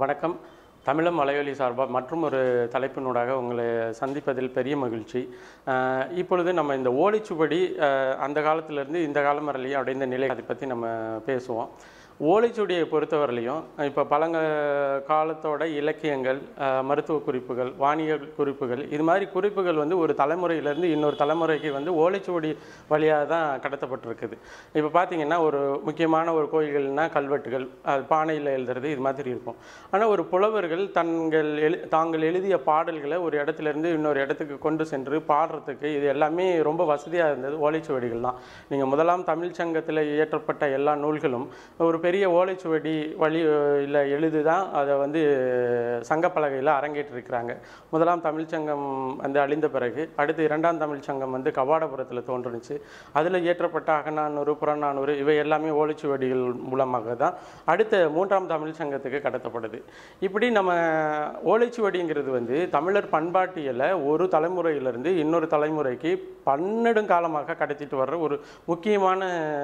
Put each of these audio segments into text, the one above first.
வணக்கம் தமிழம் மலையொலி சார்பாக மற்றும் ஒரு தலைப்பினூடாக உங்களை சந்திப்பதில் பெரிய மகிழ்ச்சி அஹ் இப்பொழுது நம்ம இந்த ஓலைச்சுவடி அஹ் அந்த காலத்திலேருந்து இந்த காலம் வரலையும் அடைந்த நிலை அதை பற்றி நம்ம பேசுவோம் ஓலைச்சுவடியை பொறுத்தவரையிலையும் இப்போ பழங்க காலத்தோட இலக்கியங்கள் அஹ் மருத்துவ குறிப்புகள் வாணிக குறிப்புகள் இது மாதிரி குறிப்புகள் வந்து ஒரு தலைமுறையிலேருந்து இன்னொரு தலைமுறைக்கு வந்து ஓலைச்சுவடி வழியாக தான் கடத்தப்பட்டிருக்குது இப்போ பார்த்தீங்கன்னா ஒரு முக்கியமான ஒரு கோயில்கள்னா கல்வெட்டுகள் அது பானையில் எழுதுறது இது மாதிரி இருக்கும் ஆனால் ஒரு புலவர்கள் தங்கள் எழு தாங்கள் எழுதிய பாடல்களை ஒரு இடத்துல இருந்து இன்னொரு இடத்துக்கு கொண்டு சென்று பாடுறதுக்கு இது எல்லாமே ரொம்ப வசதியாக இருந்தது ஓலைச்சுவடிகள் தான் நீங்கள் முதலாம் தமிழ் சங்கத்தில் இயற்றப்பட்ட எல்லா நூல்களும் ஒரு பெரிய ஓலைச்சுவடி வழி இல்லை எழுது தான் அதை வந்து சங்கப்பலகையில் அரங்கேற்றிருக்கிறாங்க முதலாம் தமிழ் சங்கம் வந்து அழிந்த பிறகு அடுத்து இரண்டாம் தமிழ் சங்கம் வந்து கவாடபுரத்தில் தோன்றுனுச்சு அதில் இயற்றப்பட்ட அகநானூறு புறநானூறு இவை எல்லாமே ஓலைச்சுவடிகள் மூலமாக தான் அடுத்த மூன்றாம் தமிழ் சங்கத்துக்கு கடத்தப்படுது இப்படி நம்ம ஓலைச்சுவடிங்கிறது வந்து தமிழர் பண்பாட்டியலை ஒரு தலைமுறையிலிருந்து இன்னொரு தலைமுறைக்கு பன்னெடுங்காலமாக கடத்திட்டு வர்ற ஒரு முக்கியமான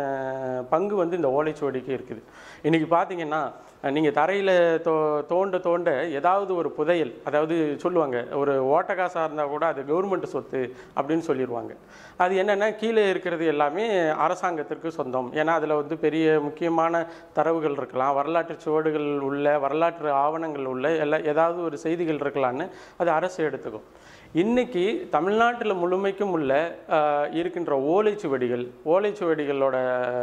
பங்கு வந்து இந்த ஓலைச்சுவடிக்கு இருக்குது இன்றைக்கி பார்த்தீங்கன்னா நீங்கள் தரையில் தோ தோண்ட தோண்ட ஏதாவது ஒரு புதையல் அதாவது சொல்லுவாங்க ஒரு ஓட்டக்காசாக இருந்தால் கூட அது கவர்மெண்ட் சொத்து அப்படின்னு சொல்லிடுவாங்க அது என்னென்னா கீழே இருக்கிறது எல்லாமே அரசாங்கத்திற்கு சொந்தம் ஏன்னா அதில் வந்து பெரிய முக்கியமான தரவுகள் இருக்கலாம் வரலாற்று சுவடுகள் உள்ள வரலாற்று ஆவணங்கள் உள்ள எல்லா ஏதாவது ஒரு செய்திகள் இருக்கலான்னு அது அரசு எடுத்துக்கும் இன்னைக்கு தமிழ்நாட்டில் முழுமைக்கும் உள்ள ஆஹ், இருக்கின்ற ஓலைச்சுவடிகள் ஓலைச்சுவடிகளோட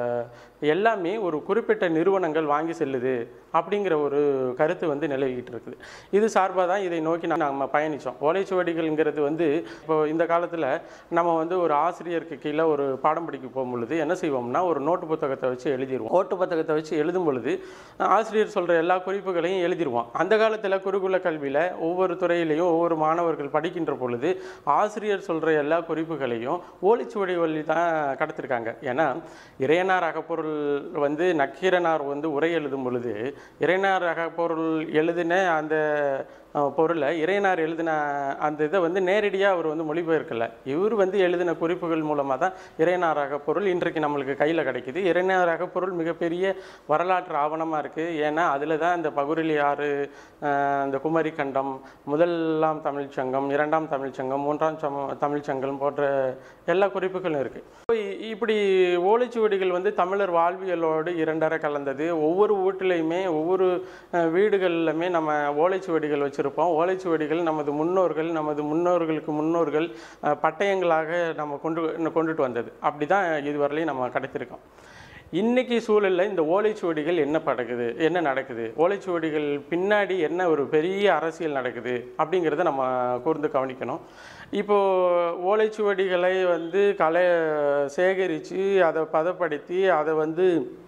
எல்லாமே ஒரு குறிப்பிட்ட நிறுவனங்கள் வாங்கி செல்லுது அப்படிங்கிற ஒரு கருத்து வந்து நிலவிக்கிட்டு இருக்குது இது சார்பாக தான் இதை நோக்கி நம்ம பயணித்தோம் ஓலைச்சுவடிகள்ங்கிறது வந்து இப்போ இந்த காலத்தில் நம்ம வந்து ஒரு ஆசிரியருக்கு கீழே ஒரு பாடம் படிக்க போகும் பொழுது என்ன செய்வோம்னா ஒரு நோட்டு புத்தகத்தை வச்சு எழுதிடுவோம் நோட்டு புத்தகத்தை வச்சு எழுதும் பொழுது ஆசிரியர் சொல்கிற எல்லா குறிப்புகளையும் எழுதிடுவோம் அந்த காலத்தில் குருகுல கல்வியில் ஒவ்வொரு துறையிலையும் ஒவ்வொரு மாணவர்கள் படிக்கின்ற பொழுது ஆசிரியர் சொல்கிற எல்லா குறிப்புகளையும் ஓலைச்சுவடி வழி தான் கடத்திருக்காங்க ஏன்னா இறையனார் அகப்பொருள் வந்து நக்கீரனார் வந்து உரை எழுதும் பொழுது இறையனார் அகப்பொருள் எழுதின அந்த அஹ், பொருளை இறையனார் எழுதின அந்த இதை வந்து நேரடியாக அவர் வந்து மொழிபெயர்க்கல இவர் வந்து எழுதின குறிப்புகள் மூலமாக தான் இறையனார் அகப்பொருள் இன்றைக்கு நம்மளுக்கு கையில் கிடைக்குது இறையனார் அகப்பொருள் மிகப்பெரிய வரலாற்று ஆவணமாக இருக்குது ஏன்னா அதில் தான் இந்த பகுரிலி ஆறு அஹ், இந்த குமரி கண்டம் முதலாம் தமிழ்ச் சங்கம் இரண்டாம் தமிழ்ச் சங்கம் மூன்றாம் சம தமிழ்ச் சங்கம் போன்ற எல்லா குறிப்புகளும் இருக்குது இப்படி ஓலைச்சுவடிகள் வந்து தமிழர் வாழ்வியலோடு இரண்டரை கலந்தது ஒவ்வொரு வீட்டிலையுமே ஒவ்வொரு அஹ், வீடுகள்லையுமே நம்ம ஓலைச்சுவடிகள் வச்சுருப்போம் ஓலைச்சுவடிகள் நமது முன்னோர்கள் நமது முன்னோர்களுக்கு முன்னோர்கள் அஹ், பட்டயங்களாக நம்ம கொண்டு கொண்டுட்டு வந்தது அப்படி தான் இதுவரையிலையும் நம்ம கிடைத்திருக்கோம் இன்னைக்கு சூழலில் இந்த ஓலைச்சுவடிகள் என்ன படக்குது என்ன நடக்குது ஓலைச்சுவடிகள் பின்னாடி என்ன ஒரு பெரிய அரசியல் நடக்குது அப்படிங்கிறத நம்ம கூர்ந்து கவனிக்கணும் இப்போது ஓலைச்சுவடிகளை வந்து கலை சேகரித்து அதை பதப்படுத்தி அதை வந்து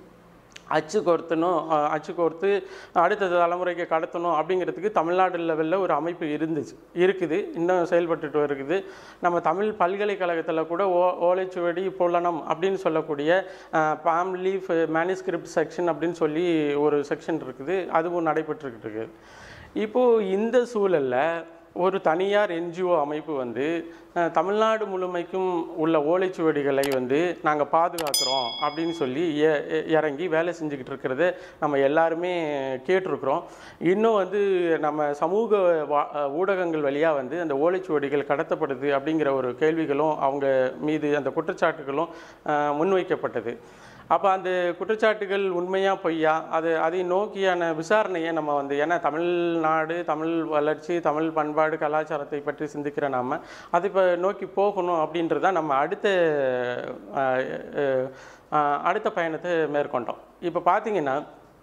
அச்சு கோர்த்தணும் அஹ், அச்சு கோர்த்து அடுத்த தலைமுறைக்கு கடத்தணும் அப்படிங்கிறதுக்கு தமிழ்நாடு லெவலில் ஒரு அமைப்பு இருந்துச்சு இருக்குது இன்னும் செயல்பட்டுட்டு வருகுது நம்ம தமிழ் பல்கலைக்கழகத்தில் கூட ஓ ஓலைச்சுவடி புலனம் அப்படின்னு சொல்லக்கூடிய பாம் லீஃப் மேனுஸ்கிரிப்ட் செக்ஷன் அப்படின்னு சொல்லி ஒரு செக்ஷன் இருக்குது அதுவும் நடைபெற்றுக்கிட்டு இருக்குது இப்போது இந்த சூழலில் ஒரு தனியார் என்ஜிஓ அமைப்பு வந்து அஹ், தமிழ்நாடு முழுமைக்கும் உள்ள ஓலைச்சுவடிகளை வந்து நாங்கள் பாதுகாக்கிறோம் அப்படின்னு சொல்லி எ- எ- இறங்கி வேலை செஞ்சுக்கிட்டு இருக்கிறத நம்ம எல்லாருமே கேட்டிருக்கிறோம் இன்னும் வந்து நம்ம சமூக வா அஹ், ஊடகங்கள் வழியாக வந்து அந்த ஓலைச்சுவடிகள் கடத்தப்படுது அப்படிங்கிற ஒரு கேள்விகளும் அவங்க மீது அந்த குற்றச்சாட்டுகளும் அஹ், முன்வைக்கப்பட்டது அப்போ அந்த குற்றச்சாட்டுகள் உண்மையா பொய்யா அது அதை நோக்கியான விசாரணையை நம்ம வந்து ஏன்னா தமிழ்நாடு தமிழ் வளர்ச்சி தமிழ் பண்பாடு கலாச்சாரத்தை பற்றி சிந்திக்கிற நாம அதை இப்போ நோக்கி போகணும் அப்படின்றது தான் நம்ம அடுத்த அஹ், அஹ், அஹ், அடுத்த பயணத்தை மேற்கொண்டோம் இப்போ பார்த்தீங்கன்னா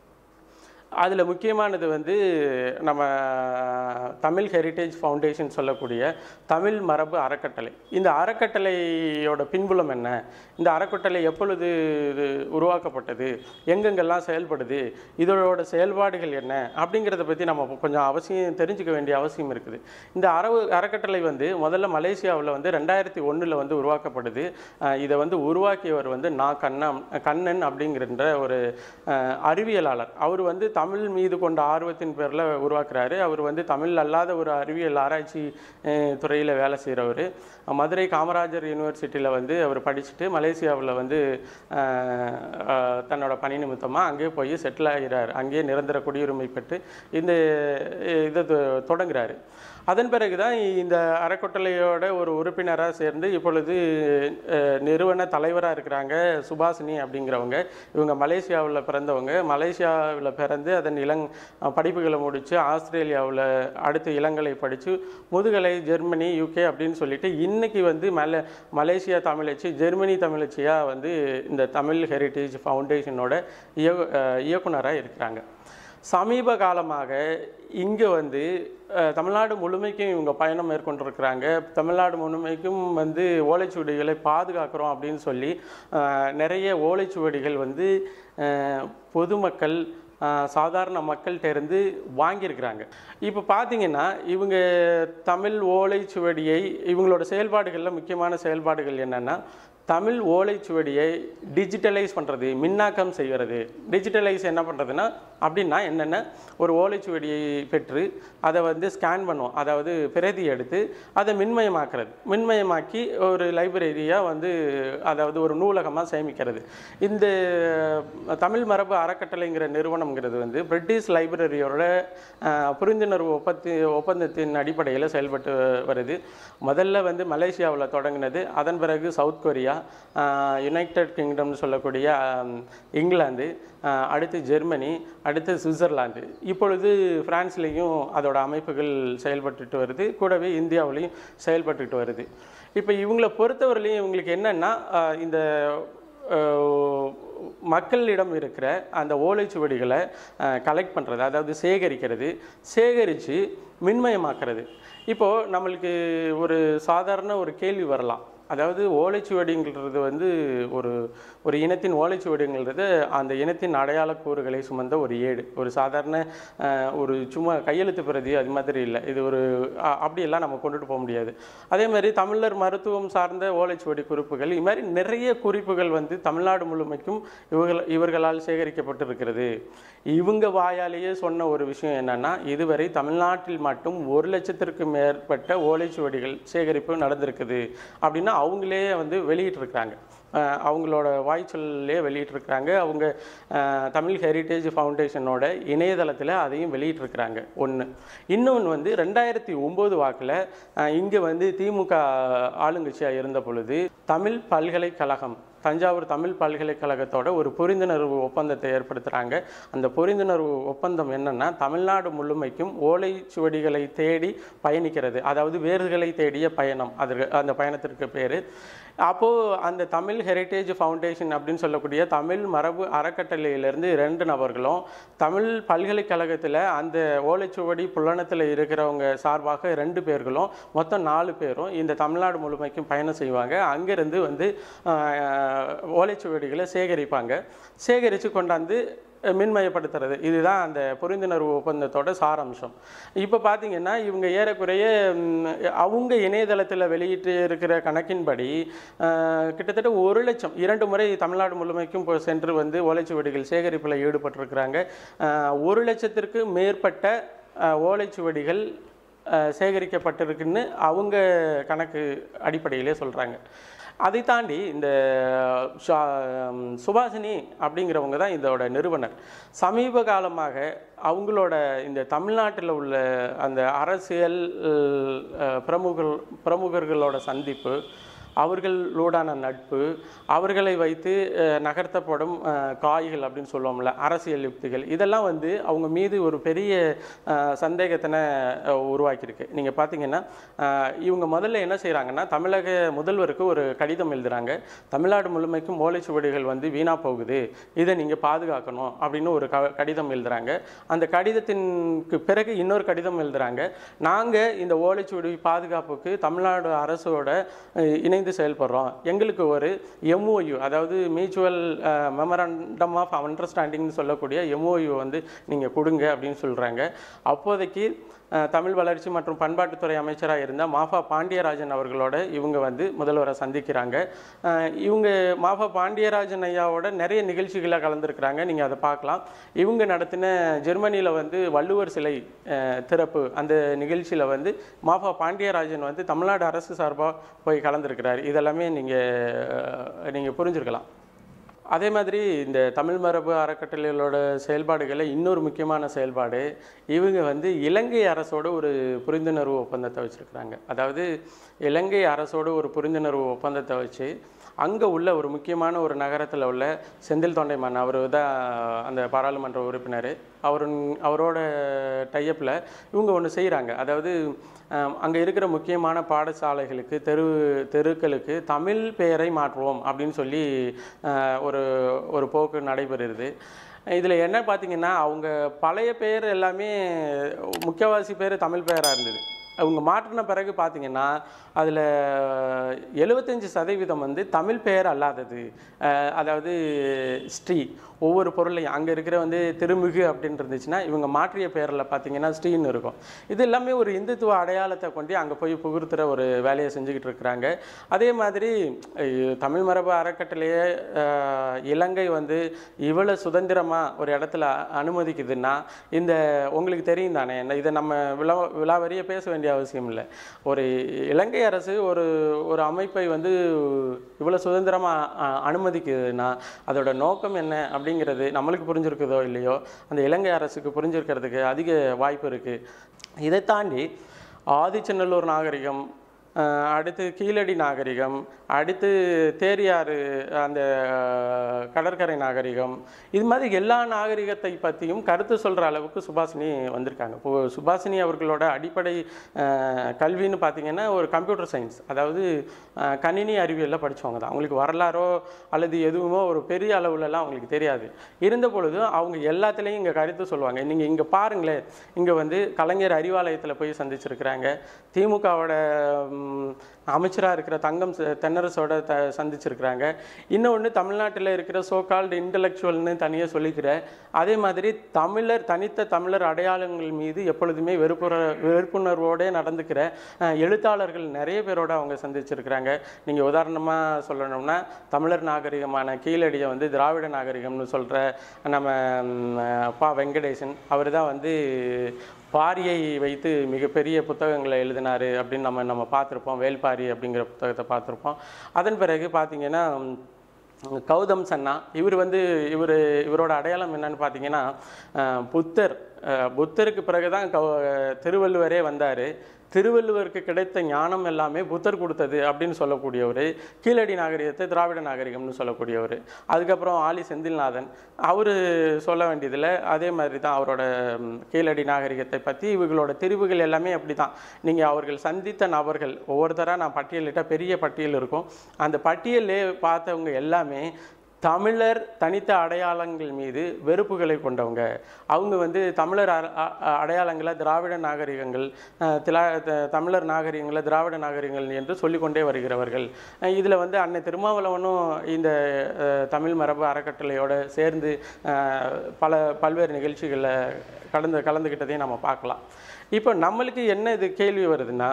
அதில் முக்கியமானது வந்து நம்ம தமிழ் ஹெரிட்டேஜ் ஃபவுண்டேஷன் சொல்லக்கூடிய தமிழ் மரபு அறக்கட்டளை இந்த அறக்கட்டளையோட பின்புலம் என்ன இந்த அறக்கட்டளை எப்பொழுது இது உருவாக்கப்பட்டது எங்கெங்கெல்லாம் செயல்படுது இதோட செயல்பாடுகள் என்ன அப்படிங்கிறத பற்றி நம்ம கொஞ்சம் அவசியம் தெரிஞ்சுக்க வேண்டிய அவசியம் இருக்குது இந்த அறவு அறக்கட்டளை வந்து முதல்ல மலேசியாவில் வந்து ரெண்டாயிரத்தி ஒன்றில் வந்து உருவாக்கப்படுது அஹ் இதை வந்து உருவாக்கியவர் வந்து நா கண்ணம் கண்ணன் அப்படிங்கிற ஒரு அஹ், அறிவியலாளர் அவர் வந்து தமிழ் மீது கொண்ட ஆர்வத்தின் பேரில் உருவாக்குறாரு அவர் வந்து தமிழ் அல்லாத ஒரு அறிவியல் ஆராய்ச்சி துறையில் வேலை செய்கிறவர் மதுரை காமராஜர் யூனிவர்சிட்டியில் வந்து அவர் படிச்சுட்டு மலேசியாவில் வந்து அஹ், அஹ், தன்னோட பணி நிமித்தமாக அங்கேயே போய் செட்டில் ஆகிறார் அங்கேயே நிரந்தர குடியுரிமை பெற்று இந்த இதை தொ- தொடங்குறாரு அதன் பிறகு தான் இந்த அறக்கட்டளையோட ஒரு உறுப்பினராக சேர்ந்து இப்பொழுது அஹ், நிறுவன தலைவராக இருக்கிறாங்க சுபாஷினி அப்படிங்கிறவங்க இவங்க மலேசியாவில் பிறந்தவங்க மலேசியாவில் பிறந்து அதன் இளங் அஹ், படிப்புகளை முடித்து ஆஸ்திரேலியாவில் அடுத்து இளங்கலை படித்து முதுகலை ஜெர்மனி யூகே அப்படின்னு சொல்லிட்டு இன்னைக்கு வந்து மல மலேசியா தமிழச்சி ஜெர்மனி தமிழச்சியாக வந்து இந்த தமிழ் ஹெரிட்டேஜ் ஃபவுண்டேஷனோட இயக்கு இயக்குனராக இருக்கிறாங்க சமீப காலமாக இங்கே வந்து அஹ், தமிழ்நாடு முழுமைக்கும் இவங்க பயணம் மேற்கொண்டிருக்கிறாங்க தமிழ்நாடு முழுமைக்கும் வந்து ஓலைச்சுவடிகளை பாதுகாக்கிறோம் அப்படின்னு சொல்லி அஹ், நிறைய ஓலைச்சுவடிகள் வந்து அஹ், பொதுமக்கள் அஹ், சாதாரண மக்கள்கிட்ட இருந்து வாங்கியிருக்கிறாங்க இப்போ பார்த்தீங்கன்னா இவங்க தமிழ் ஓலைச்சுவடியை இவங்களோட செயல்பாடுகளில் முக்கியமான செயல்பாடுகள் என்னென்னா தமிழ் ஓலைச்சுவடியை டிஜிட்டலைஸ் பண்ணுறது மின்னாக்கம் செய்கிறது டிஜிட்டலைஸ் என்ன பண்ணுறதுன்னா அப்படின்னா என்னென்ன ஒரு ஓலைச்சுவடியை பெற்று அதை வந்து ஸ்கேன் பண்ணுவோம் அதாவது பிரதி எடுத்து அதை மின்மயமாக்குறது மின்மயமாக்கி ஒரு லைப்ரரியாக வந்து அதாவது ஒரு நூலகமாக சேமிக்கிறது இந்த தமிழ் மரபு அறக்கட்டளைங்கிற நிறுவனம்ங்கிறது வந்து பிரிட்டிஷ் லைப்ரரியோட அஹ், புரிந்துணர்வு ஒப்பத்தி ஒப்பந்தத்தின் அடிப்படையில் செயல்பட்டு வருது முதல்ல வந்து மலேசியாவில் தொடங்கினது அதன் பிறகு சவுத் கொரியா யுனைடெட் கிங்டம்னு சொல்லக்கூடிய ஆம், இங்கிலாந்து ஆஹ், அடுத்து ஜெர்மனி அடுத்து சுவிட்சர்லாந்து இப்பொழுது பிரான்ஸ்லேயும் அதோட அமைப்புகள் செயல்பட்டுட்டு வருது கூடவே இந்தியாவிலையும் செயல்பட்டுட்டு வருது இப்போ இவங்களை பொறுத்தவரையிலையும் இவங்களுக்கு என்னென்னா இந்த ஆஹ், மக்களிடம் இருக்கிற அந்த ஓலைச்சுவடிகளை கலெக்ட் பண்ணுறது அதாவது சேகரிக்கிறது சேகரித்து மின்மயமாக்குறது இப்போது நம்மளுக்கு ஒரு சாதாரண ஒரு கேள்வி வரலாம் அதாவது ஓலைச்சுவடிங்கிறது வந்து ஒரு ஒரு இனத்தின் ஓலைச்சுவடிங்கிறது அந்த இனத்தின் அடையாள கூறுகளை சுமந்த ஒரு ஏடு ஒரு சாதாரண அஹ், ஒரு சும்மா கையெழுத்து பிரதி அது மாதிரி இல்லை இது ஒரு அ- அப்படியெல்லாம் நம்ம கொண்டுட்டு போக முடியாது அதே மாதிரி தமிழர் மருத்துவம் சார்ந்த ஓலைச்சுவடி குறிப்புகள் இது மாதிரி நிறைய குறிப்புகள் வந்து தமிழ்நாடு முழுமைக்கும் இவர்கள் இவர்களால் சேகரிக்கப்பட்டிருக்கிறது இவங்க வாயாலேயே சொன்ன ஒரு விஷயம் என்னன்னா இதுவரை தமிழ்நாட்டில் மட்டும் ஒரு லட்சத்திற்கு மேற்பட்ட ஓலைச்சுவடிகள் சேகரிப்பு நடந்திருக்குது அப்படின்னு அவங்களே வந்து வெளியிட்டிருக்கிறாங்க அஹ் அவங்களோட வாய்ச்சொல்லே வெளியிட்டிருக்கிறாங்க அவங்க அஹ், தமிழ் ஹெரிட்டேஜ் ஃபவுண்டேஷனோட இணையதளத்தில் அதையும் வெளியிட்டிருக்கிறாங்க ஒன்று இன்னொன்று வந்து ரெண்டாயிரத்தி ஒம்பது வாக்கில் இங்கே வந்து திமுக ஆளுங்கட்சியாக இருந்த பொழுது தமிழ் பல்கலைக்கழகம் தஞ்சாவூர் தமிழ் பல்கலைக்கழகத்தோட ஒரு புரிந்துணர்வு ஒப்பந்தத்தை ஏற்படுத்துகிறாங்க அந்த புரிந்துணர்வு ஒப்பந்தம் என்னன்னா தமிழ்நாடு முழுமைக்கும் ஓலைச்சுவடிகளை தேடி பயணிக்கிறது அதாவது வேர்களை தேடிய பயணம் அது அந்த பயணத்திற்கு பேர் அப்போது அந்த தமிழ் ஹெரிட்டேஜ் ஃபவுண்டேஷன் அப்படின்னு சொல்லக்கூடிய தமிழ் மரபு அறக்கட்டளையிலேருந்து ரெண்டு நபர்களும் தமிழ் பல்கலைக்கழகத்தில் அந்த ஓலைச்சுவடி புலனத்தில் இருக்கிறவங்க சார்பாக ரெண்டு பேர்களும் மொத்தம் நாலு பேரும் இந்த தமிழ்நாடு முழுமைக்கும் பயணம் செய்வாங்க அங்கேருந்து வந்து ஆஹ், ஓலைச்சுவடிகளை சேகரிப்பாங்க சேகரித்து கொண்டாந்து மின்மயப்படுத்துறது இதுதான் அந்த புரிந்துணர்வு ஒப்பந்தத்தோட சாராம்சம் இப்போ பார்த்தீங்கன்னா இவங்க ஏறக்குறைய ம், அவங்க இணையதளத்தில் வெளியிட்டு இருக்கிற கணக்கின்படி ஆஹ், கிட்டத்தட்ட ஒரு லட்சம் இரண்டு முறை தமிழ்நாடு முழுமைக்கும் இப்போ சென்று வந்து ஓலைச்சுவடிகள் சேகரிப்பில் ஈடுபட்டிருக்கிறாங்க ஆஹ், ஒரு லட்சத்திற்கு மேற்பட்ட ஆஹ், ஓலைச்சுவடிகள் ஆஹ், சேகரிக்கப்பட்டிருக்குன்னு அவங்க கணக்கு அடிப்படையிலே சொல்கிறாங்க அதை தாண்டி இந்த ஷா- ம், சுபாஷினி அப்படிங்கிறவங்க தான் இதோட நிறுவனர் சமீப காலமாக அவங்களோட இந்த தமிழ்நாட்டில் உள்ள அந்த அரசியல் அஹ், பிரமுகர் பிரமுகர்களோட சந்திப்பு அவர்களோடான நட்பு அவர்களை வைத்து அஹ், நகர்த்தப்படும் அஹ், காய்கள் அப்படின்னு சொல்லுவோம்ல அரசியல் யுக்திகள் இதெல்லாம் வந்து அவங்க மீது ஒரு பெரிய அஹ், சந்தேகத்தினை அஹ், உருவாக்கியிருக்கு நீங்கள் பார்த்தீங்கன்னா அஹ், இவங்க முதல்ல என்ன செய்கிறாங்கன்னா தமிழக முதல்வருக்கு ஒரு கடிதம் எழுதுறாங்க தமிழ்நாடு முழுமைக்கும் ஓலைச்சுவடிகள் வந்து வீணாக போகுது இதை நீங்கள் பாதுகாக்கணும் அப்படின்னு ஒரு க கடிதம் எழுதுறாங்க அந்த கடிதத்திற்கு பிறகு இன்னொரு கடிதம் எழுதுறாங்க நாங்கள் இந்த ஓலைச்சுவடி பாதுகாப்புக்கு தமிழ்நாடு அரசோட அஹ், இணைந்து செயல்படுறோம் எங்களுக்கு ஒரு எம்ஓயு அதாவது மியூச்சுவல் மெமரண்டம் ஆஃப் அண்டர்ஸ்டாண்டிங்னு சொல்லக்கூடிய எம்ஓயு வந்து நீங்கள் கொடுங்க அப்படின்னு சொல்கிறாங்க அப்போதைக்கு அஹ், தமிழ் வளர்ச்சி மற்றும் பண்பாட்டுத்துறை அமைச்சராக இருந்த மாஃபா பாண்டியராஜன் அவர்களோட இவங்க வந்து முதல்வரை சந்திக்கிறாங்க அஹ், இவங்க மாஃபா பாண்டியராஜன் ஐயாவோட நிறைய நிகழ்ச்சிகளை கலந்துருக்கிறாங்க நீங்கள் அதை பார்க்கலாம் இவங்க நடத்தின ஜெர்மனியில் வந்து வள்ளுவர் சிலை அஹ், திறப்பு அந்த நிகழ்ச்சியில் வந்து மாஃபா பாண்டியராஜன் வந்து தமிழ்நாடு அரசு சார்பாக போய் கலந்துருக்கிறார் இதெல்லாமே நீங்கள் நீங்கள் புரிஞ்சிருக்கலாம் அதே மாதிரி இந்த தமிழ் மரபு அறக்கட்டளைகளோட செயல்பாடுகளில் இன்னொரு முக்கியமான செயல்பாடு இவங்க வந்து இலங்கை அரசோட ஒரு புரிந்துணர்வு ஒப்பந்தத்தை வச்சுருக்கிறாங்க அதாவது இலங்கை அரசோட ஒரு புரிந்துணர்வு ஒப்பந்தத்தை வச்சு அங்கே உள்ள ஒரு முக்கியமான ஒரு நகரத்தில் உள்ள செந்தில் தொண்டைமான் அவர் தான் அந்த பாராளுமன்ற உறுப்பினர் அவர் அவரோட டைப்பில் இவங்க ஒன்று செய்கிறாங்க அதாவது அங்கே இருக்கிற முக்கியமான பாடசாலைகளுக்கு தெரு தெருக்களுக்கு தமிழ் பெயரை மாற்றுவோம் அப்படின்னு சொல்லி அஹ், ஒரு ஒரு போக்கு நடைபெறுது இதில் என்ன பார்த்தீங்கன்னா அவங்க பழைய பேர் எல்லாமே முக்கியவாசி பேர் தமிழ் பெயராக இருந்தது அவங்க மாற்றின பிறகு பார்த்தீங்கன்னா அதில் எழுபத்தஞ்சி சதவீதம் வந்து தமிழ் பெயர் அல்லாதது அஹ், அதாவது ஸ்ரீ ஒவ்வொரு பொருளையும் அங்கே இருக்கிற வந்து திருமிகு அப்படின்னு இருந்துச்சுன்னா இவங்க மாற்றிய பெயரில் பார்த்தீங்கன்னா ஸ்ரீன்னு இருக்கும் இது எல்லாமே ஒரு இந்துத்துவ அடையாளத்தை கொண்டு அங்கே போய் புகுத்துற ஒரு வேலையை செஞ்சுக்கிட்டு இருக்கிறாங்க அதே மாதிரி அஹ், தமிழ் மரபு அறக்கட்டளையே அஹ், இலங்கை வந்து இவ்வளோ சுதந்திரமாக ஒரு இடத்துல அனுமதிக்குதுன்னா இந்த உங்களுக்கு தெரியும் தானே இந்த- இதை நம்ம விழா விழாவறிய பேச வேண்டிய அவசியம் இல்லை ஒரு இலங்கை அரசு ஒரு ஒரு அமைப்பை வந்து இவ்வளோ சுதந்திரமாக அனுமதிக்குதுன்னா அதோட நோக்கம் என்ன அப்படிங்கிறது நம்மளுக்கு புரிஞ்சிருக்குதோ இல்லையோ அந்த இலங்கை அரசுக்கு புரிஞ்சிருக்கிறதுக்கு அதிக வாய்ப்பு இருக்குது இதை தாண்டி ஆதிச்சநல்லூர் நாகரிகம் அஹ், அடுத்து கீழடி நாகரிகம் அடுத்து தேரியாறு அந்த அஹ், கடற்கரை நாகரிகம் இது மாதிரி எல்லா நாகரிகத்தை பற்றியும் கருத்து சொல்கிற அளவுக்கு சுபாஷினி வந்திருக்காங்க இப்போ சுபாஷினி அவர்களோட அடிப்படை அஹ், கல்வின்னு பார்த்தீங்கன்னா ஒரு கம்ப்யூட்டர் சயின்ஸ் அதாவது அஹ், கணினி அறிவியலில் படித்தவங்க தான் அவங்களுக்கு வரலாறோ அல்லது எதுவுமோ ஒரு பெரிய அளவுலலாம் அவங்களுக்கு தெரியாது இருந்த பொழுதும் அவங்க எல்லாத்துலேயும் இங்கே கருத்து சொல்லுவாங்க நீங்கள் இங்கே பாருங்களேன் இங்கே வந்து கலைஞர் அறிவாலயத்தில் போய் சந்திச்சிருக்கிறாங்க திமுகவோட அமைச்சராக இருக்கிற தங்கம் செ- தென்னரசோட த சந்திச்சிருக்கிறாங்க இன்னொன்று தமிழ்நாட்டில் இருக்கிற சோகால்டு இன்டலெக்சுவல்னு தனியாக சொல்லிக்கிற அதே மாதிரி தமிழர் தனித்த தமிழர் அடையாளங்கள் மீது எப்பொழுதுமே வெறுப்புற வெறுப்புணர்வோடே நடந்துக்கிற அஹ், எழுத்தாளர்கள் நிறைய பேரோட அவங்க சந்திச்சிருக்கிறாங்க நீங்கள் உதாரணமாக சொல்லணும்னா தமிழர் நாகரிகமான கீழடியை வந்து திராவிட நாகரிகம்னு சொல்கிற நம்ம ம், பா வெங்கடேசன் அவர் தான் வந்து பாரியை வைத்து மிகப்பெரிய புத்தகங்களை எழுதினார் அப்படின்னு நம்ம நம்ம பார்த்துருப்போம் வேல்பாரி அப்படிங்கிற புத்தகத்தை பார்த்துருப்போம் அதன் பிறகு பார்த்தீங்கன்னா ம், கௌதம் சன்னா இவர் வந்து இவர் இவரோட அடையாளம் என்னன்னு பார்த்தீங்கன்னா அஹ், புத்தர் அஹ், புத்தருக்கு பிறகு தான் கௌ திருவள்ளுவரே வந்தார் திருவள்ளுவருக்கு கிடைத்த ஞானம் எல்லாமே புத்தர் கொடுத்தது அப்படின்னு சொல்லக்கூடியவர் கீழடி நாகரிகத்தை திராவிட நாகரிகம்னு சொல்லக்கூடியவர் அதுக்கப்புறம் ஆலி செந்தில்நாதன் அவர் சொல்ல வேண்டியதில் அதே மாதிரி தான் அவரோட ம், கீழடி நாகரிகத்தை பற்றி இவங்களோட தெரிவுகள் எல்லாமே அப்படி தான் நீங்கள் அவர்கள் சந்தித்த நபர்கள் ஒவ்வொருத்தராக நான் பட்டியலிட்ட பெரிய பட்டியல் இருக்கும் அந்த பட்டியலே பார்த்தவங்க எல்லாமே தமிழர் தனித்த அடையாளங்கள் மீது வெறுப்புகளை கொண்டவங்க அவங்க வந்து தமிழர் அ- அ- அடையாளங்களை திராவிட நாகரிகங்கள் அஹ், திலா த- தமிழர் நாகரிகங்களை திராவிட நாகரிகங்கள் என்று சொல்லிக்கொண்டே வருகிறவர்கள் இதில் வந்து அன்னை திருமாவளவனும் இந்த அஹ், தமிழ் மரபு அறக்கட்டளையோட சேர்ந்து அஹ், பல பல்வேறு நிகழ்ச்சிகளில் கலந்து கலந்துக்கிட்டதையும் நம்ம பார்க்கலாம் இப்போ நம்மளுக்கு என்ன இது கேள்வி வருதுன்னா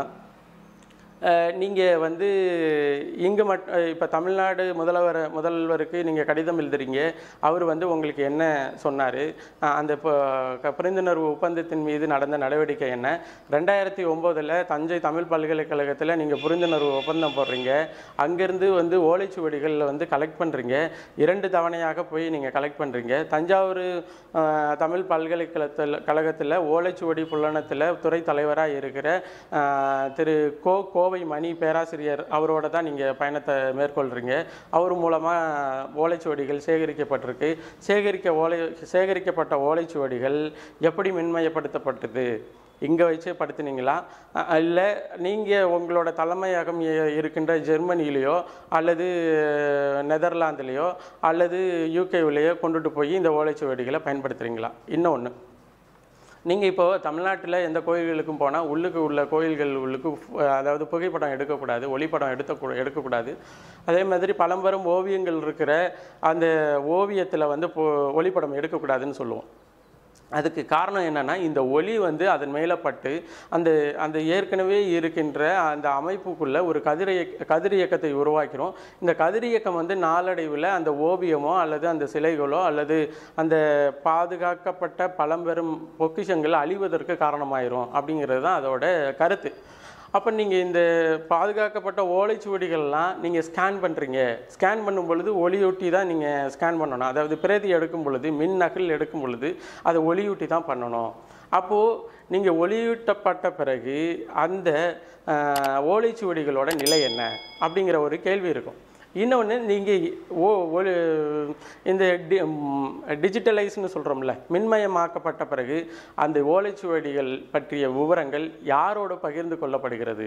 நீங்கள் வந்து இங்கே மட் இப்போ தமிழ்நாடு முதல்வர் முதல்வருக்கு நீங்கள் கடிதம் எழுதுறீங்க அவர் வந்து உங்களுக்கு என்ன சொன்னார் அந்த இப்போ க- புரிந்துணர்வு ஒப்பந்தத்தின் மீது நடந்த நடவடிக்கை என்ன ரெண்டாயிரத்தி ஒம்போதில் தஞ்சை தமிழ் பல்கலைக்கழகத்தில் நீங்கள் புரிந்துணர்வு ஒப்பந்தம் போடுறீங்க அங்கேருந்து வந்து ஓலைச்சுவடிகளில் வந்து கலெக்ட் பண்ணுறீங்க இரண்டு தவணையாக போய் நீங்கள் கலெக்ட் பண்ணுறீங்க தஞ்சாவூர் அஹ், தமிழ் பல்கலைக்கழகத்தில் கழகத்தில் ஓலைச்சுவடி புல்லணத்தில் துறை தலைவராக இருக்கிற அஹ், திரு கோ கோவை மணி பேராசிரியர் அவரோட தான் நீங்கள் பயணத்தை மேற்கொள்கிறீங்க அவர் மூலமாக ஓலைச்சுவடிகள் சேகரிக்கப்பட்டிருக்கு சேகரிக்க ஓலை சேகரிக்கப்பட்ட ஓலைச்சுவடிகள் எப்படி மின்மயப்படுத்தப்பட்டது இங்கே வச்சு படுத்துனீங்களா இல்லை நீங்கள் உங்களோட தலைமையகம் இ- இருக்கின்ற ஜெர்மனிலேயோ அல்லது நெதர்லாந்துலேயோ அல்லது யூகேவிலேயோ கொண்டுட்டு போய் இந்த ஓலைச்சுவடிகளை பயன்படுத்துகிறீங்களா இன்னொன்று நீங்கள் இப்போ தமிழ்நாட்டில் எந்த கோயில்களுக்கும் போனால் உள்ளுக்கு உள்ள கோயில்கள் உள்ளுக்கு ஃபு- அதாவது புகைப்படம் எடுக்கக்கூடாது ஒளிப்படம் எடுத்த எடுக்கக்கூடாது அதே மாதிரி பழம்பெரும் ஓவியங்கள் இருக்கிற அந்த ஓவியத்தில் வந்து பொ- ஒளிப்படம் எடுக்கக்கூடாதுன்னு சொல்லுவோம் அதுக்கு காரணம் என்னன்னா இந்த ஒளி வந்து அதன் மேலே பட்டு அந்த அந்த ஏற்கனவே இருக்கின்ற அந்த அமைப்புக்குள்ள ஒரு கதிரிய கதிரியக்கத்தை உருவாக்கிறோம் இந்த கதிரியக்கம் வந்து நாளடைவில் அந்த ஓவியமோ அல்லது அந்த சிலைகளோ அல்லது அந்த பாதுகாக்கப்பட்ட பழம்பெரும் பொக்கிஷங்கள் அழிவதற்கு காரணமாயிரும் அப்படிங்கிறது தான் அதோட கருத்து அப்போ நீங்கள் இந்த பாதுகாக்கப்பட்ட ஓலைச்சுவடிகள்லாம் நீங்கள் ஸ்கேன் பண்ணுறீங்க ஸ்கேன் பண்ணும் பொழுது ஒளியூட்டி தான் நீங்கள் ஸ்கேன் பண்ணணும் அதாவது பிரதி எடுக்கும் பொழுது மின் நகல் எடுக்கும் பொழுது அதை ஒளியூட்டி தான் பண்ணணும் அப்போது நீங்கள் ஒளியூட்டப்பட்ட பிறகு அந்த ஆஹ், ஓலைச்சுவடிகளோட நிலை என்ன அப்படிங்கிற ஒரு கேள்வி இருக்கும் இன்னொன்று நீங்கள் ஓ ஒரு இந்த டி டிஜிட்டலைஸ்னு சொல்கிறோம்ல மின்மயமாக்கப்பட்ட பிறகு அந்த ஓலைச்சுவடிகள் பற்றிய விவரங்கள் யாரோடு பகிர்ந்து கொள்ளப்படுகிறது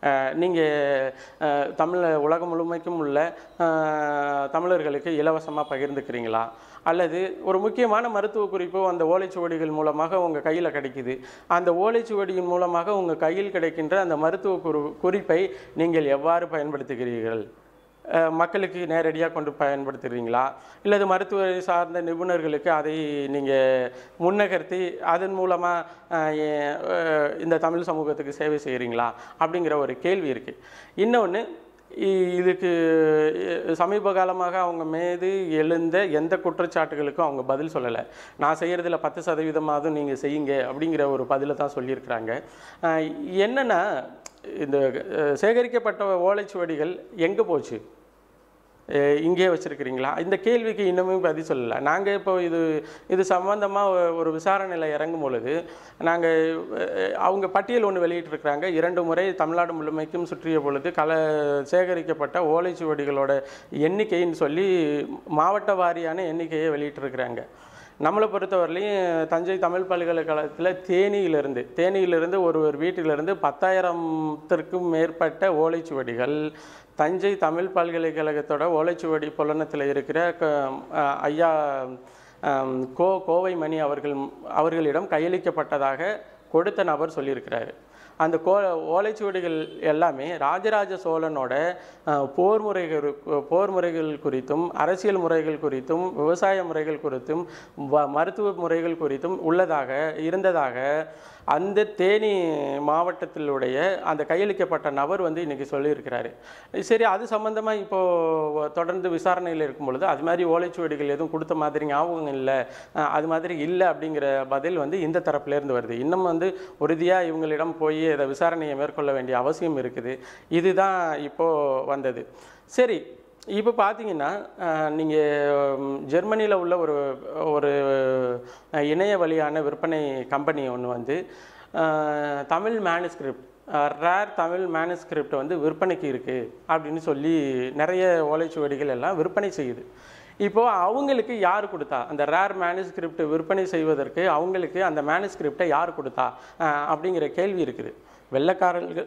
நீங்கள் தமிழ் உலகம் முழுமைக்கும் உள்ள அஹ், தமிழர்களுக்கு இலவசமாக பகிர்ந்துக்கிறீங்களா அல்லது ஒரு முக்கியமான மருத்துவ குறிப்பு அந்த ஓலைச்சுவடிகள் மூலமாக உங்கள் கையில் கிடைக்குது அந்த ஓலைச்சுவடியின் மூலமாக உங்கள் கையில் கிடைக்கின்ற அந்த மருத்துவ குறி குறிப்பை நீங்கள் எவ்வாறு பயன்படுத்துகிறீர்கள் அஹ் மக்களுக்கு நேரடியாக கொண்டு பயன்படுத்துகிறீங்களா இல்லது மருத்துவ சார்ந்த நிபுணர்களுக்கு அதை நீங்கள் முன்னகர்த்தி அதன் மூலமாக இந்த தமிழ் சமூகத்துக்கு சேவை செய்கிறீங்களா அப்படிங்கிற ஒரு கேள்வி இருக்குது இன்னொன்று இதுக்கு இ- சமீப காலமாக அவங்க மீது எழுந்த எந்த குற்றச்சாட்டுகளுக்கும் அவங்க பதில் சொல்லலை நான் செய்கிறதுல பத்து சதவீதமாவது நீங்கள் செய்யுங்க அப்படிங்கிற ஒரு பதிலை தான் சொல்லியிருக்கிறாங்க அஹ் என்னன்னா இந்த அஹ், சேகரிக்கப்பட்ட ஓலைச்சுவடிகள் எங்கே போச்சு அஹ் இங்கே வச்சுருக்கிறீங்களா இந்த கேள்விக்கு இன்னமும் பதில் சொல்லலை நாங்கள் இப்போ இது இது சம்பந்தமாக ஒரு விசாரணையில் இறங்கும் பொழுது நாங்கள் அவங்க பட்டியல் ஒன்று வெளியிட்டிருக்கிறாங்க இரண்டு முறை தமிழ்நாடு முழுமைக்கும் சுற்றிய பொழுது கல சேகரிக்கப்பட்ட ஓலைச்சுவடிகளோட எண்ணிக்கைன்னு சொல்லி மாவட்ட வாரியான எண்ணிக்கையை வெளியிட்டிருக்கிறாங்க நம்மளை பொறுத்தவரையிலையும் தஞ்சை தமிழ் பல்கலைக்கழகத்தில் தேனியிலிருந்து தேனியிலிருந்து ஒரு ஒரு வீட்டிலிருந்து பத்தாயிரத்திற்கும் மேற்பட்ட ஓலைச்சுவடிகள் தஞ்சை தமிழ் பல்கலைக்கழகத்தோட ஓலைச்சுவடி புலனத்தில் இருக்கிற க அஹ் ஐயா அம், கோ கோவை மணி அவர்கள் அவர்களிடம் கையளிக்கப்பட்டதாக கொடுத்த நபர் சொல்லியிருக்கிறாரு அந்த கோ ஓலைச்சுவடிகள் எல்லாமே ராஜராஜ சோழனோட அஹ், போர் முறைகள் போர் முறைகள் குறித்தும் அரசியல் முறைகள் குறித்தும் விவசாய முறைகள் குறித்தும் வ- மருத்துவ முறைகள் குறித்தும் உள்ளதாக இருந்ததாக அந்த தேனி மாவட்டத்திலுடைய அந்த கையளிக்கப்பட்ட நபர் வந்து இன்னைக்கு சொல்லியிருக்கிறாரு சரி அது சம்பந்தமா இப்போ தொடர்ந்து விசாரணையில் இருக்கும் பொழுது அது மாதிரி ஓலைச்சுவடிகள் எதுவும் கொடுத்த மாதிரி ஞாபகம் இல்லை அஹ், அது மாதிரி இல்லை அப்படிங்கிற பதில் வந்து இந்த தரப்புல இருந்து வருது இன்னும் வந்து உறுதியாக இவங்களிடம் போய் அதை விசாரணையை மேற்கொள்ள வேண்டிய அவசியம் இருக்குது இதுதான் இப்போ வந்தது சரி இப்போ பார்த்தீங்கன்னா நீங்கள் ஜெர்மனியில் உள்ள ஒரு ஒரு அஹ், இணைய வழியான விற்பனை கம்பெனி ஒன்று வந்து அஹ், Tamil manuscript rare Tamil manuscript வந்து விற்பனைக்கு இருக்குது அப்படின்னு சொல்லி நிறைய ஓலைச்சுவடிகள் எல்லாம் விற்பனை செய்யுது இப்போ அவங்களுக்கு யார் கொடுத்தா அந்த ரேர் மேனுஸ்கிரிப்ட் விற்பனை செய்வதற்கு அவங்களுக்கு அந்த மேனுஸ்கிரிப்டை யார் கொடுத்தா அஹ், அப்படிங்கிற கேள்வி இருக்குது வெள்ளைக்காரர்கள்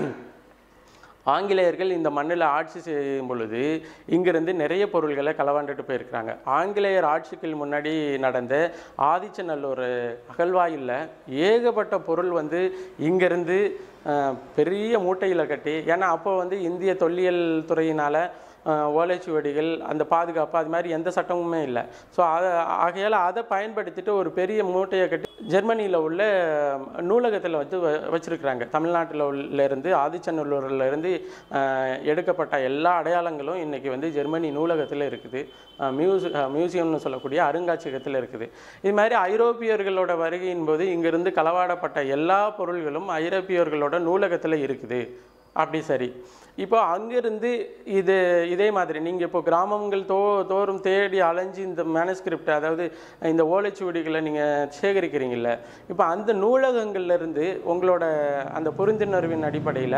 ஆங்கிலேயர்கள் இந்த மண்ணில் ஆட்சி செய்யும் பொழுது இங்கிருந்து நிறைய பொருள்களை களவாண்டுட்டு போயிருக்கிறாங்க ஆங்கிலேயர் ஆட்சிக்கு முன்னாடி நடந்த ஆதிச்சநல்லூர் அகழ்வாயில் ஏகப்பட்ட பொருள் வந்து இங்கிருந்து அஹ், பெரிய மூட்டையில் கட்டி ஏன்னா அப்போ வந்து இந்திய தொல்லியல் துறையினால் ஓலைச்சுவடிகள் அந்த பாதுகாப்பு அது மாதிரி எந்த சட்டமுமே இல்லை ஸோ அதை ஆகையால் அதை பயன்படுத்திட்டு ஒரு பெரிய மூட்டையை கட்டி ஜெர்மனியில் உள்ள நூலகத்தில் வந்து வ வச்சுருக்குறாங்க தமிழ்நாட்டில் உள்ள இருந்து ஆதிச்சநல்லூர்ல இருந்து அஹ், எடுக்கப்பட்ட எல்லா அடையாளங்களும் இன்றைக்கி வந்து ஜெர்மனி நூலகத்தில் இருக்குது மியூசி மியூசியம்னு சொல்லக்கூடிய அருங்காட்சியகத்தில் இருக்குது இது மாதிரி ஐரோப்பியர்களோட வருகையின் போது இங்கிருந்து களவாடப்பட்ட எல்லா பொருள்களும் ஐரோப்பியர்களோட நூலகத்தில் இருக்குது அப்படி சரி இப்போ அங்கிருந்து இது இதே மாதிரி நீங்கள் இப்போ கிராமங்கள் தோ தோறும் தேடி அலைஞ்சு இந்த மேனஸ்கிரிப்ட் அதாவது இந்த ஓலைச்சுவடிகளை நீங்கள் சேகரிக்கிறீங்கல்ல இப்போ அந்த நூலகங்கள்ல இருந்து உங்களோட அந்த புரிந்துணர்வின் அடிப்படையில்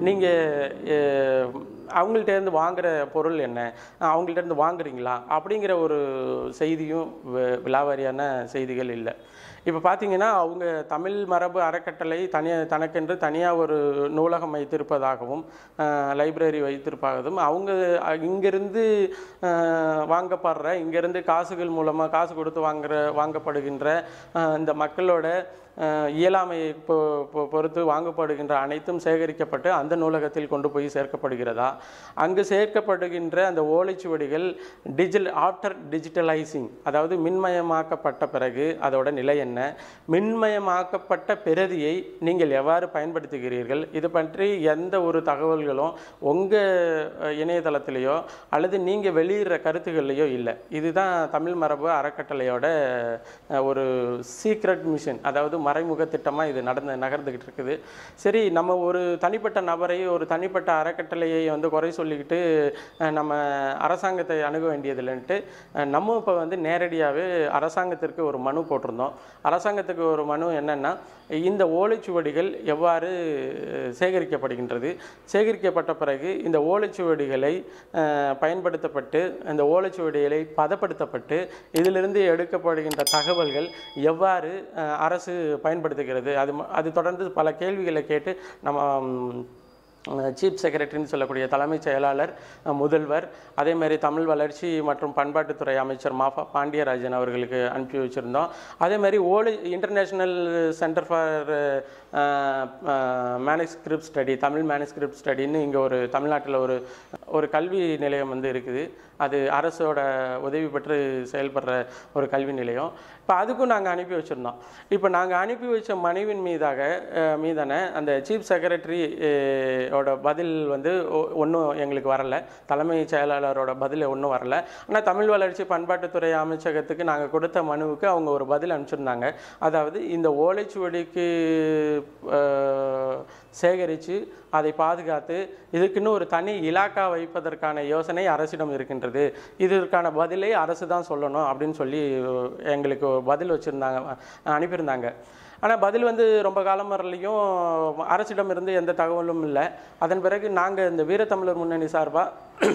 நீங்கள் அவங்கள்ட்ட இருந்து வாங்குற பொருள் என்ன அவங்கள்ட்ட இருந்து வாங்குறீங்களா அப்படிங்கிற ஒரு செய்தியும் வி- விலாவாரியான செய்திகள் இல்லை இப்போ பார்த்தீங்கன்னா அவங்க தமிழ் மரபு அறக்கட்டளை தனியாக தனக்கென்று தனியாக ஒரு நூலகம் வைத்திருப்பதாகவும் லைப்ரரி வைத்திருப்பதாகவும் அவங்க அ- இங்கிருந்து அஹ், வாங்கப்படுற இங்கிருந்து காசுகள் மூலமாக காசு கொடுத்து வாங்குற வாங்கப்படுகின்ற அஹ், இந்த மக்களோட அஹ், இயலாமையை பொ- பொ- பொறுத்து வாங்கப்படுகின்ற அனைத்தும் சேகரிக்கப்பட்டு அந்த நூலகத்தில் கொண்டு போய் சேர்க்கப்படுகிறதா அங்கு சேர்க்கப்படுகின்ற அந்த ஓலைச்சுவடிகள் டிஜில் ஆஃப்டர் டிஜிட்டலைசிங் அதாவது மின்மயமாக்கப்பட்ட பிறகு அதோட நிலை என்ன மின்மயமாக்கப்பட்ட பிரதியை நீங்கள் எவ்வாறு பயன்படுத்துகிறீர்கள் இது பற்றி எந்த ஒரு தகவல்களும் உங்கள் இணையதளத்திலேயோ அல்லது நீங்கள் வெளியிடுற கருத்துக்கள்லையோ இல்லை இதுதான் தமிழ் மரபு அறக்கட்டளையோட அஹ், ஒரு சீக்ரெட் மிஷன் அதாவது மறைமுக திட்டமாக இது நடந்து நகர்ந்துக்கிட்டு இருக்குது சரி நம்ம ஒரு தனிப்பட்ட நபரை ஒரு தனிப்பட்ட அறக்கட்டளையை வந்து குறை சொல்லிக்கிட்டு அஹ், நம்ம அரசாங்கத்தை அணுக வேண்டியதில்லைன்ட்டு அஹ், நம்ம இப்போ வந்து நேரடியாகவே அரசாங்கத்திற்கு ஒரு மனு போட்டிருந்தோம் அரசாங்கத்துக்கு ஒரு மனு என்னன்னா இந்த ஓலைச்சுவடிகள் எவ்வாறு அஹ், சேகரிக்கப்படுகின்றது சேகரிக்கப்பட்ட பிறகு இந்த ஓலைச்சுவடிகளை அஹ், பயன்படுத்தப்பட்டு இந்த ஓலைச்சுவடிகளை பதப்படுத்தப்பட்டு இதிலிருந்து எடுக்கப்படுகின்ற தகவல்கள் எவ்வாறு அஹ், அரசு பயன்படுத்துகிறது அது ம- அது தொடர்ந்து பல கேள்விகளை கேட்டு நம்ம ம், சீஃப் செக்ரட்டரின்னு சொல்லக்கூடிய தலைமைச் செயலாளர் அஹ், முதல்வர் அதே மாதிரி தமிழ் வளர்ச்சி மற்றும் பண்பாட்டுத்துறை அமைச்சர் மாஃபா பாண்டியராஜன் அவர்களுக்கு அனுப்பி வச்சுருந்தோம் அதே மாதிரி ஓலை international centre for manuscript study Tamil manuscript ஸ்டடின்னு இங்கே ஒரு தமிழ்நாட்டில் ஒரு ஒரு கல்வி நிலையம் வந்து இருக்குது அது அரசோட உதவி பெற்று செயல்படுற ஒரு கல்வி நிலையம் இப்போ அதுக்கும் நாங்கள் அனுப்பி வச்சுருந்தோம் இப்போ நாங்கள் அனுப்பி வச்ச மனுவின் மீதாக அஹ், மீதான அந்த சீஃப் செக்ரட்டரி ஓட பதில் வந்து ஒன்றும் எங்களுக்கு வரல தலைமைச் செயலாளரோட பதில் ஒன்றும் வரல ஆனால் தமிழ் வளர்ச்சி பண்பாட்டுத்துறை அமைச்சகத்துக்கு நாங்கள் கொடுத்த மனுவுக்கு அவங்க ஒரு பதில் அனுப்பிச்சிருந்தாங்க அதாவது இந்த ஓலைச்சுவடிக்கு அஹ், சேகரித்து அதை பாதுகாத்து இதுக்குன்னு ஒரு தனி இலாக்கா வைப்பதற்கான யோசனை அரசிடம் இருக்கின்றது இதற்கான பதிலை அரசு தான் சொல்லணும் அப்படின்னு சொல்லி எங்களுக்கு ஒரு பதில் வச்சுருந்தாங்க அனுப்பியிருந்தாங்க ஆனால் பதில் வந்து ரொம்ப காலம் வரலையும் அரசிடம் இருந்து எந்த தகவலும் இல்லை அதன் பிறகு நாங்கள் இந்த வீரத்தமிழர் முன்னணி சார்பாக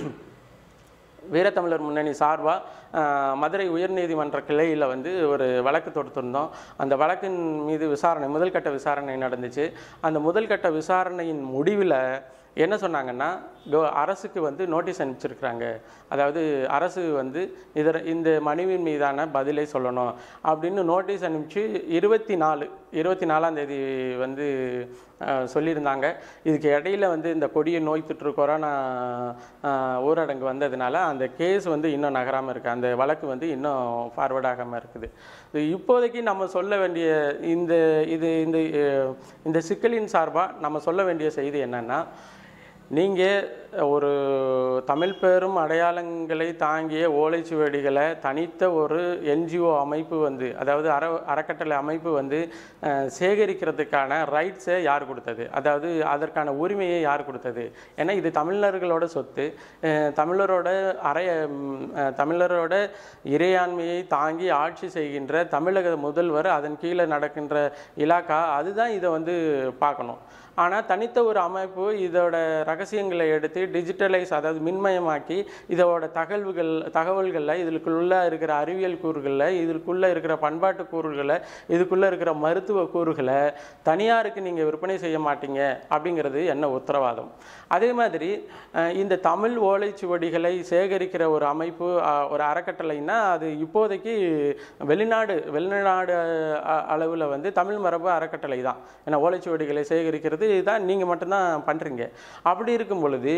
வீரத்தமிழர் முன்னணி சார்பாக மதுரை உயர்நீதிமன்ற கிளையில் வந்து ஒரு வழக்கு தொடுத்திருந்தோம் அந்த வழக்கின் மீது விசாரணை முதல் கட்ட விசாரணை நடந்துச்சு அந்த முதல் கட்ட விசாரணையின் முடிவில் என்ன சொன்னாங்கன்னா கோ- அரசுக்கு வந்து நோட்டீஸ் அனுப்பிச்சிருக்கிறாங்க அதாவது அரசு வந்து இதர இந்த மனுவின் மீதான பதிலை சொல்லணும் அப்படின்னு நோட்டீஸ் அனுப்பிச்சு இருபத்தி நாலு இருபத்தி நாலாம் தேதி வந்து அஹ், சொல்லியிருந்தாங்க இதுக்கு இடையில வந்து இந்த கொடிய நோய் தொற்று கொரோனா அஹ், ஊரடங்கு வந்ததுனால அந்த கேஸ் வந்து இன்னும் நகராமல் இருக்குது அந்த வழக்கு வந்து இன்னும் ஃபார்வர்ட் ஆகாமல் இருக்குது இது இப்போதைக்கு நம்ம சொல்ல வேண்டிய இந்த இது இந்த அஹ், இந்த சிக்கலின் சார்பாக நம்ம சொல்ல வேண்டிய செய்தி என்னன்னா நீங்கள் ஒரு தமிழ் பெரும் அடையாளங்களை தாங்கிய ஓலைச்சுவடிகளை தனித்த ஒரு என்ஜிஓ அமைப்பு வந்து அதாவது அற அறக்கட்டளை அமைப்பு வந்து அஹ், சேகரிக்கிறதுக்கான ரைட்ஸை யார் கொடுத்தது அதாவது அதற்கான உரிமையை யார் கொடுத்தது ஏன்னா இது தமிழர்களோட சொத்து அஹ், தமிழரோட அறைய ம், அஹ், தமிழரோட இறையாண்மையை தாங்கி ஆட்சி செய்கின்ற தமிழக முதல்வர் அதன் கீழே நடக்கின்ற இலாக்கா அதுதான் இதை வந்து பார்க்கணும் ஆனால் தனித்த ஒரு அமைப்பு இதோட ரகசியங்களை எடுத்து டிஜிட்டலைஸ் அதாவது மின்மயமாக்கி இதோட தகவல்கள் தகவல்களில் இதுக்குள்ளே இருக்கிற அறிவியல் கூறுகளில் இதற்குள்ளே இருக்கிற பண்பாட்டு கூறுகளை இதுக்குள்ளே இருக்கிற மருத்துவ கூறுகளை தனியாருக்கு நீங்கள் விற்பனை செய்ய மாட்டீங்க அப்படிங்கிறது என்ன உத்தரவாதம் அதே மாதிரி அஹ், இந்த தமிழ் ஓலைச்சுவடிகளை சேகரிக்கிற ஒரு அமைப்பு அஹ், ஒரு அறக்கட்டளைன்னா அது இப்போதைக்கு வெளிநாடு வெளிநாடு அளவில் வந்து தமிழ் மரபு அறக்கட்டளை தான் ஏன்னா ஓலைச்சுவடிகளை சேகரிக்கிறது தான் நீங்கள் மட்டும்தான் பண்ணுறீங்க அப்படி இருக்கும் பொழுது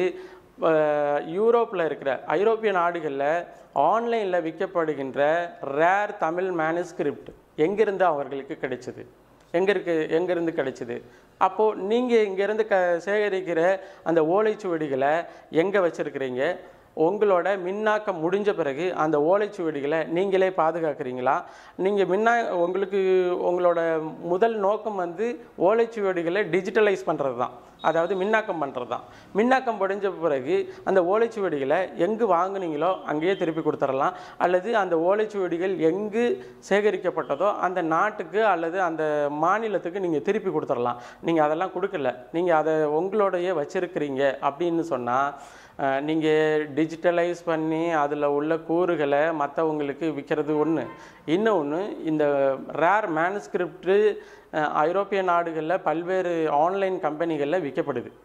யூரோப்பில் இருக்கிற ஐரோப்பிய நாடுகளில் ஆன்லைனில் விற்கப்படுகின்ற ரேர் தமிழ் மேனுஸ்கிரிப்ட் எங்கிருந்து அவர்களுக்கு கிடைச்சது எங்கே இருக்கு எங்கேருந்து கிடைச்சிது அப்போது நீங்கள் இங்கேருந்து க சேகரிக்கிற அந்த ஓலைச்சுவடிகளை எங்கே வச்சுருக்கிறீங்க உங்களோட மின்னாக்கம் முடிஞ்ச பிறகு அந்த ஓலைச்சுவடிகளை நீங்களே பாதுகாக்கிறீங்களா நீங்கள் மின்னா உங்களுக்கு உங்களோட முதல் நோக்கம் வந்து ஓலைச்சுவடிகளை டிஜிட்டலைஸ் பண்ணுறது தான் அதாவது மின்னாக்கம் பண்ணுறது தான் மின்னாக்கம் முடிஞ்ச பிறகு அந்த ஓலைச்சுவடிகளை எங்கு வாங்குனீங்களோ அங்கேயே திருப்பி கொடுத்துடலாம் அல்லது அந்த ஓலைச்சுவடிகள் எங்கு சேகரிக்கப்பட்டதோ அந்த நாட்டுக்கு அல்லது அந்த மாநிலத்துக்கு நீங்கள் திருப்பி கொடுத்துடலாம் நீங்கள் அதெல்லாம் கொடுக்கல நீங்கள் அதை உங்களோடையே வச்சிருக்கிறீங்க அப்படின்னு சொன்னால் நீங்கள் டிஜிட்டலைஸ் பண்ணி அதில் உள்ள கூறுகளை மற்றவங்களுக்கு விற்கிறது ஒன்று இன்னொன்று இந்த ரேர் மேனுஸ்கிரிப்டு ஐரோப்பிய நாடுகளில் பல்வேறு ஆன்லைன் கம்பெனிகளில் விற்கப்படுது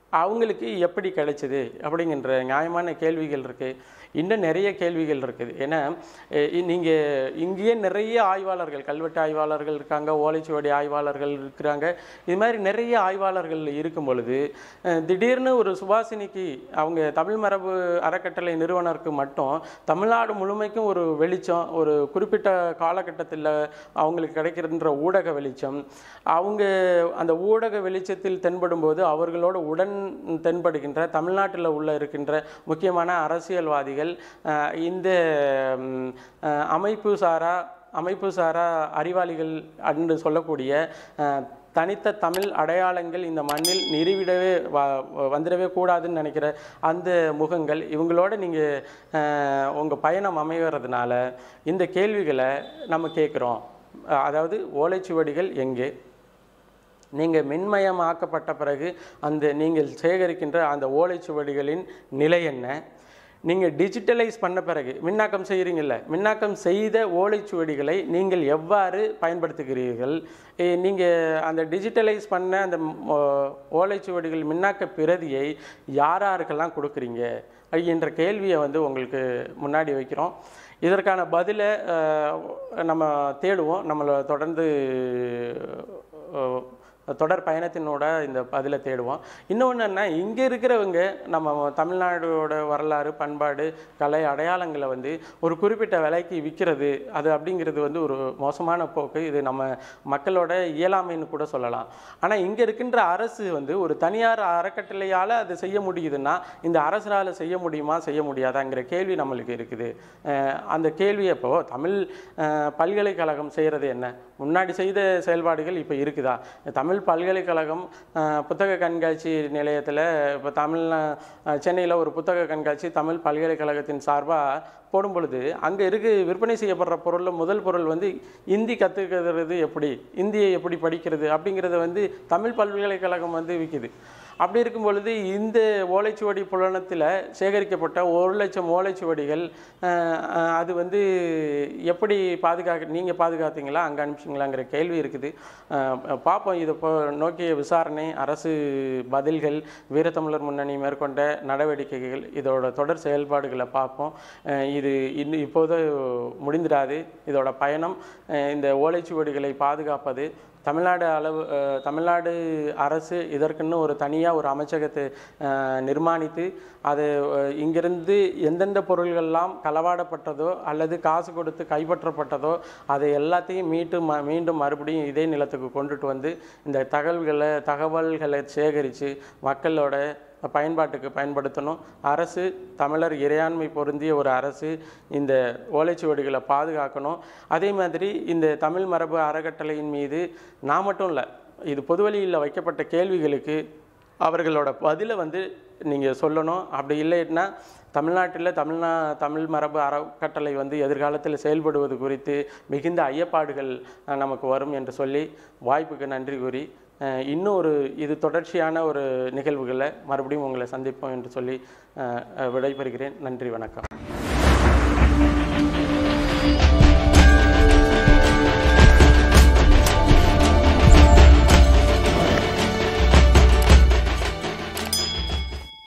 அவங்களுக்கு எப்படி கிடைச்சது அப்படிங்கிற நியாயமான கேள்விகள் இருக்குது இன்னும் நிறைய கேள்விகள் இருக்குது ஏன்னா நீங்கள் இங்கேயே நிறைய ஆய்வாளர்கள் கல்வெட்டு ஆய்வாளர்கள் இருக்காங்க ஓலைச்சுவடி ஆய்வாளர்கள் இருக்கிறாங்க இது மாதிரி நிறைய ஆய்வாளர்கள் இருக்கும் பொழுது அஹ், திடீர்னு ஒரு சுபாசினிக்கு அவங்க தமிழ் மரபு அறக்கட்டளை நிறுவனருக்கு மட்டும் தமிழ்நாடு முழுமைக்கும் ஒரு வெளிச்சம் ஒரு குறிப்பிட்ட காலகட்டத்தில் அவங்களுக்கு கிடைக்கின்ற ஊடக வெளிச்சம் அவங்க அந்த ஊடக வெளிச்சத்தில் தென்படும்போது அவர்களோட உடன் தென்படுகின்ற தமிழ்நாட்டில் உள்ள இருக்கின்ற முக்கியமான அரசியல்வாதிகள் அஹ், இந்த ம், அஹ், அமைப்பு சாரா அமைப்பு சாரா அறிவாளிகள் என்று சொல்லக்கூடிய அஹ், தனித்த தமிழ் அடையாளங்கள் இந்த மண்ணில் நிறுவிடவே வ- வந்துடவே கூடாதுன்னு நினைக்கிற அந்த முகங்கள் இவங்களோட நீங்கள் உங்கள் பயணம் அமைகிறதுனால இந்த கேள்விகளை நம்ம கேட்குறோம் அதாவது ஓலைச்சுவடிகள் எங்கே நீங்கள் மின்மயமாக்கப்பட்ட பிறகு அந்த நீங்கள் சேகரிக்கின்ற அந்த ஓலைச்சுவடிகளின் நிலை என்ன நீங்கள் டிஜிட்டலைஸ் பண்ண பிறகு மின்னாக்கம் செய்கிறீங்கல்ல மின்னாக்கம் செய்த ஓலைச்சுவடிகளை நீங்கள் எவ்வாறு பயன்படுத்துகிறீர்கள் நீங்கள் அந்த டிஜிட்டலைஸ் பண்ண அந்த ம், ஓ- ஓலைச்சுவடிகள் மின்னாக்க பிரதியை யார் யாருக்கெல்லாம் கொடுக்குறீங்க என்ற கேள்வியை வந்து உங்களுக்கு முன்னாடி வைக்கிறோம் இதற்கான பதிலை அஹ், நம்ம தேடுவோம் நம்மளை தொடர்ந்து அஹ், தொடர் பயணத்தினோட இந்த பதிலை தேடுவோம் இன்னொன்று என்ன இங்கே இருக்கிறவங்க நம்ம தமிழ்நாடோட வரலாறு பண்பாடு கலை அடையாளங்களை வந்து ஒரு குறிப்பிட்ட விலைக்கு விற்கிறது அது அப்படிங்கிறது வந்து ஒரு மோசமான போக்கு இது நம்ம மக்களோட இயலாமைன்னு கூட சொல்லலாம் ஆனால் இங்கே இருக்கின்ற அரசு வந்து ஒரு தனியார் அறக்கட்டளையால் அது செய்ய முடியுதுன்னா இந்த அரசால் செய்ய முடியுமா செய்ய முடியாதாங்கிற கேள்வி நம்மளுக்கு இருக்குது அஹ் அந்த கேள்வி அப்போ தமிழ் அஹ், பல்கலைக்கழகம் செய்கிறது என்ன முன்னாடி செய்த செயல்பாடுகள் இப்போ இருக்குதா தமிழ் பல்கலைக்கழகம் அஹ், புத்தக கண்காட்சி நிலையத்தில் இப்போ தமிழ் சென்னையில் ஒரு புத்தக கண்காட்சி தமிழ் பல்கலைக்கழகத்தின் சார்பாக போடும் பொழுது அங்கே இருக்கு விற்பனை செய்யப்படுற பொருளில் முதல் பொருள் வந்து இந்தி கற்றுக்கிறது எப்படி இந்தியை எப்படி படிக்கிறது அப்படிங்கிறத வந்து தமிழ் பல்கலைக்கழகம் வந்து விற்கிது அப்படி இருக்கும் பொழுது இந்த ஓலைச்சுவடி புலனத்தில் சேகரிக்கப்பட்ட ஒரு லட்சம் ஓலைச்சுவடிகள் அஹ், அஹ், அது வந்து எப்படி பாதுகாக்க நீங்கள் பாதுகாத்தீங்களா அங்கே அனுப்பிச்சிங்களாங்கிற கேள்வி இருக்குது அஹ், பார்ப்போம் இதை இப்போ நோக்கிய விசாரணை அரசு பதில்கள் வீரத்தமிழர் முன்னணி மேற்கொண்ட நடவடிக்கைகள் இதோட தொடர் செயல்பாடுகளை பார்ப்போம் அஹ், இது இன்னும் இப்போது முடிந்திடாது இதோட பயணம் அஹ், இந்த ஓலைச்சுவடிகளை பாதுகாப்பது தமிழ்நாடு அளவு அஹ், தமிழ்நாடு அரசு இதற்குன்னு ஒரு தனியாக ஒரு அமைச்சகத்தை அஹ், நிர்மாணித்து அது அஹ், இங்கிருந்து எந்தெந்த பொருள்கள்லாம் களவாடப்பட்டதோ அல்லது காசு கொடுத்து கைப்பற்றப்பட்டதோ அதை எல்லாத்தையும் மீட்டு ம மீண்டும் மறுபடியும் இதே நிலத்துக்கு கொண்டுட்டு வந்து இந்த தகவல்களை தகவல்களை சேகரித்து மக்களோட பயன்பாட்டுக்கு பயன்படுத்தணும் அரசு தமிழர் இறையாண்மை பொருந்திய ஒரு அரசு இந்த ஓலைச்சுவடிகளை பாதுகாக்கணும் அதே மாதிரி இந்த தமிழ் மரபு அறக்கட்டளையின் மீது நான் மட்டும் இல்லை இது பொதுவெளியில் வைக்கப்பட்ட கேள்விகளுக்கு அவர்களோட பதிலை வந்து நீங்கள் சொல்லணும் அப்படி இல்லைன்னா தமிழ்நாட்டில் தமிழ்நா தமிழ் மரபு அறக்கட்டளை வந்து எதிர்காலத்தில் செயல்படுவது குறித்து மிகுந்த ஐயப்பாடுகள் அஹ், நமக்கு வரும் என்று சொல்லி வாய்ப்புக்கு நன்றி கூறி அஹ், இன்னும் ஒரு இது தொடர்ச்சியான ஒரு நிகழ்வுகளை மறுபடியும் உங்களை சந்திப்போம் என்று சொல்லி அஹ், அஹ், விடைபெறுகிறேன் நன்றி வணக்கம்